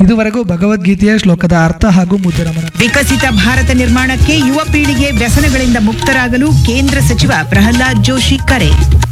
ಇದುವರೆಗೂ ಭಗವದ್ಗೀತೆಯ ಶ್ಲೋಕದ ಅರ್ಥ ಹಾಗೂ ಮುದ್ರಣಮನ ವಿಕಸಿತ ಭಾರತ ನಿರ್ಮಾಣಕ್ಕೆ ಯುವ ಪೀಳಿಗೆ ವ್ಯಸನಗಳಿಂದ ಮುಕ್ತರಾಗಲು ಕೇಂದ್ರ ಸಚಿವ ಪ್ರಹ್ಲಾದ್ ಜೋಶಿ ಕರೆ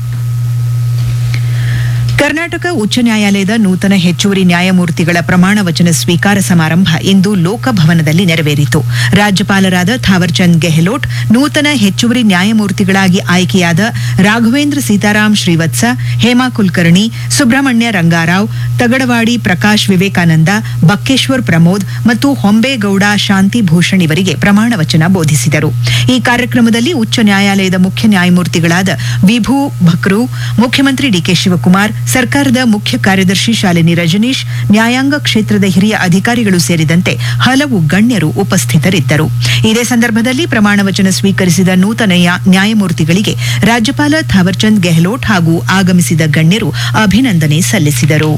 ಕರ್ನಾಟಕ ಉಚ್ಚ ನ್ಯಾಯಾಲಯದ ನೂತನ ಹೆಚ್ಚುವರಿ ನ್ಯಾಯಮೂರ್ತಿಗಳ ಪ್ರಮಾಣ ವಚನ ಸ್ವೀಕಾರ ಸಮಾರಂಭ ಇಂದು ಲೋಕಭವನದಲ್ಲಿ ನೆರವೇರಿತು ರಾಜ್ಯಪಾಲರಾದ ಥಾವರ್ಚಂದ್ ಗೆಹ್ಲೋಟ್ ನೂತನ ಹೆಚ್ಚುವರಿ ನ್ಯಾಯಮೂರ್ತಿಗಳಾಗಿ ಆಯ್ಕೆಯಾದ ರಾಘವೇಂದ್ರ ಸೀತಾರಾಮ್ ಶ್ರೀವತ್ಸ ಹೇಮಾ ಕುಲಕರ್ಣಿ ಸುಬ್ರಹ್ಮಣ್ಯ ರಂಗಾರಾವ್ ತಗಡವಾಡಿ ಪ್ರಕಾಶ್ ವಿವೇಕಾನಂದ ಬಕ್ಕೇಶ್ವರ್ ಪ್ರಮೋದ್ ಮತ್ತು ಹೊಂಬೇಗೌಡ ಶಾಂತಿ ಭೂಷಣ್ ಇವರಿಗೆ ಪ್ರಮಾಣ ವಚನ ಬೋಧಿಸಿದರು ಈ ಕಾರ್ಯಕ್ರಮದಲ್ಲಿ ಉಚ್ಚ ನ್ಯಾಯಾಲಯದ ಮುಖ್ಯ ನ್ಯಾಯಮೂರ್ತಿಗಳಾದ ವಿಭು ಭಕ್ರು ಮುಖ್ಯಮಂತ್ರಿ ಡಿಕೆ ಶಿವಕುಮಾರ್ ಸರ್ಕಾರದ ಮುಖ್ಯ ಕಾರ್ಯದರ್ಶಿ ಶಾಲಿನಿ ರಜನೀಶ್ ನ್ಯಾಯಾಂಗ ಕ್ಷೇತ್ರದ ಹಿರಿಯ ಅಧಿಕಾರಿಗಳು ಸೇರಿದಂತೆ ಹಲವು ಗಣ್ಯರು ಉಪಸ್ಥಿತರಿದ್ದರು ಇದೇ ಸಂದರ್ಭದಲ್ಲಿ ಪ್ರಮಾಣ ವಚನ ಸ್ವೀಕರಿಸಿದ ನೂತನ ನ್ಯಾ- ನ್ಯಾಯಮೂರ್ತಿಗಳಿಗೆ ರಾಜ್ಯಪಾಲ ಥಾವರ್ಚಂದ್ ಗೆಹ್ಲೋಟ್ ಹಾಗೂ ಆಗಮಿಸಿದ ಗಣ್ಯರು ಅಭಿನಂದನೆ ಸಲ್ಲಿಸಿದರು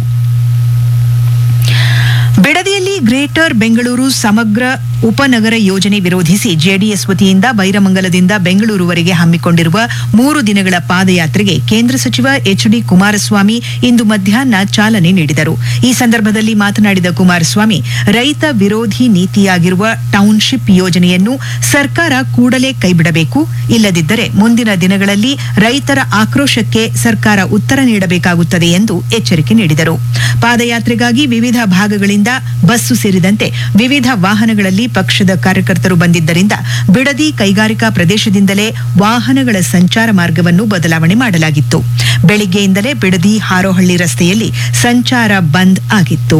ಬಿಡದಿಯಲ್ಲಿ ಗ್ರೇಟರ್ ಬೆಂಗಳೂರು ಸಮಗ್ರ ಉಪನಗರ ಯೋಜನೆ ವಿರೋಧಿಸಿ ಜೆಡಿಎಸ್ ವತಿಯಿಂದ ಬೈರಮಂಗಲದಿಂದ ಬೆಂಗಳೂರುವರೆಗೆ ಹಮ್ಮಿಕೊಂಡಿರುವ ಮೂರು ದಿನಗಳ ಪಾದಯಾತ್ರೆಗೆ ಕೇಂದ್ರ ಸಚಿವ ಎಚ್ ಡಿ ಕುಮಾರಸ್ವಾಮಿ ಇಂದು ಮಧ್ಯಾಹ್ನ ಚಾಲನೆ ನೀಡಿದರು ಈ ಸಂದರ್ಭದಲ್ಲಿ ಮಾತನಾಡಿದ ಕುಮಾರಸ್ವಾಮಿ ರೈತ ವಿರೋಧಿ ನೀತಿಯಾಗಿರುವ ಟೌನ್ಶಿಪ್ ಯೋಜನೆಯನ್ನು ಸರ್ಕಾರ ಕೂಡಲೇ ಕೈಬಿಡಬೇಕು ಇಲ್ಲದಿದ್ದರೆ ಮುಂದಿನ ದಿನಗಳಲ್ಲಿ ರೈತರ ಆಕ್ರೋಶಕ್ಕೆ ಸರ್ಕಾರ ಉತ್ತರ ನೀಡಬೇಕಾಗುತ್ತದೆ ಎಂದು ಎಚ್ಚರಿಕೆ ನೀಡಿದರು ಪಾದಯಾತ್ರೆಗಾಗಿ ವಿವಿಧ ಭಾಗಗಳಿಂದ ಬಸ್ಸು ಸೇರಿದಂತೆ ವಿವಿಧ ವಾಹನಗಳಲ್ಲಿ ಪಕ್ಷದ ಕಾರ್ಯಕರ್ತರು ಬಂದಿದ್ದರಿಂದ ಬಿಡದಿ ಕೈಗಾರಿಕಾ ಪ್ರದೇಶದಿಂದಲೇ ವಾಹನಗಳ ಸಂಚಾರ ಮಾರ್ಗವನ್ನು ಬದಲಾವಣೆ ಮಾಡಲಾಗಿತ್ತು ಬೆಳಿಗ್ಗೆಯಿಂದಲೇ ಬಿಡದಿ ಹಾರೋಹಳ್ಳಿ ರಸ್ತೆಯಲ್ಲಿ ಸಂಚಾರ ಬಂದ್ ಆಗಿತ್ತು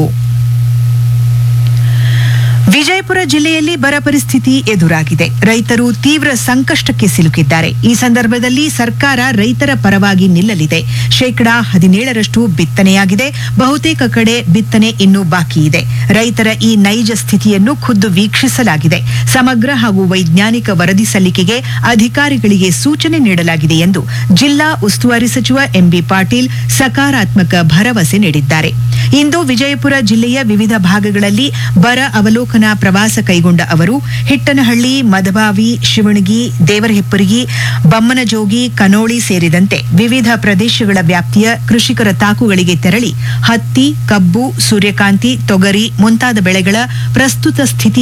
ವಿಜಯಪುರ ಜಿಲ್ಲೆಯಲ್ಲಿ ಬರ ಪರಿಸ್ಥಿತಿ ಎದುರಾಗಿದೆ ರೈತರು ತೀವ್ರ ಸಂಕಷ್ಟಕ್ಕೆ ಸಿಲುಕಿದ್ದಾರೆ ಈ ಸಂದರ್ಭದಲ್ಲಿ ಸರ್ಕಾರ ರೈತರ ಪರವಾಗಿ ನಿಲ್ಲಲಿದೆ ಶೇಕಡಾ ಹದಿನೇಳರಷ್ಟು ಬಿತ್ತನೆಯಾಗಿದೆ ಬಹುತೇಕ ಕಡೆ ಬಿತ್ತನೆ ಇನ್ನೂ ಬಾಕಿ ಇದೆ ರೈತರ ಈ ನೈಜ ಸ್ಥಿತಿಯನ್ನು ಖುದ್ದು ವೀಕ್ಷಿಸಲಾಗಿದೆ ಸಮಗ್ರ ಹಾಗೂ ವೈಜ್ಞಾನಿಕ ವರದಿ ಸಲ್ಲಿಕೆಗೆ ಅಧಿಕಾರಿಗಳಿಗೆ ಸೂಚನೆ ನೀಡಲಾಗಿದೆ ಎಂದು ಜಿಲ್ಲಾ ಉಸ್ತುವಾರಿ ಸಚಿವ ಎಂಬಿ ಪಾಟೀಲ್ ಸಕಾರಾತ್ಮಕ ಭರವಸೆ ನೀಡಿದ್ದಾರೆ ಇಂದು ವಿಜಯಪುರ ಜಿಲ್ಲೆಯ ವಿವಿಧ ಭಾಗಗಳಲ್ಲಿ ಬರ ಅವಲೋಕನ ಪ್ರವಾಸ ಕೈಗೊಂಡ ಅವರು ಹಿಟ್ಟನಹಳ್ಳಿ ಮದಬಾವಿ ಶಿವಣಗಿ ದೇವರಹೆಪ್ಪರಗಿ ಬಮ್ಮನಜೋಗಿ ಕನೋಳಿ ಸೇರಿದಂತೆ ವಿವಿಧ ಪ್ರದೇಶಗಳ ವ್ಯಾಪ್ತಿಯ ಕೃಷಿಕರ ತಾಕುಗಳಿಗೆ ತೆರಳಿ ಹತ್ತಿ ಕಬ್ಬು ಸೂರ್ಯಕಾಂತಿ ತೊಗರಿ ಮುಂತಾದ ಬೆಳೆಗಳ ಪ್ರಸ್ತುತ ಸ್ಥಿತಿ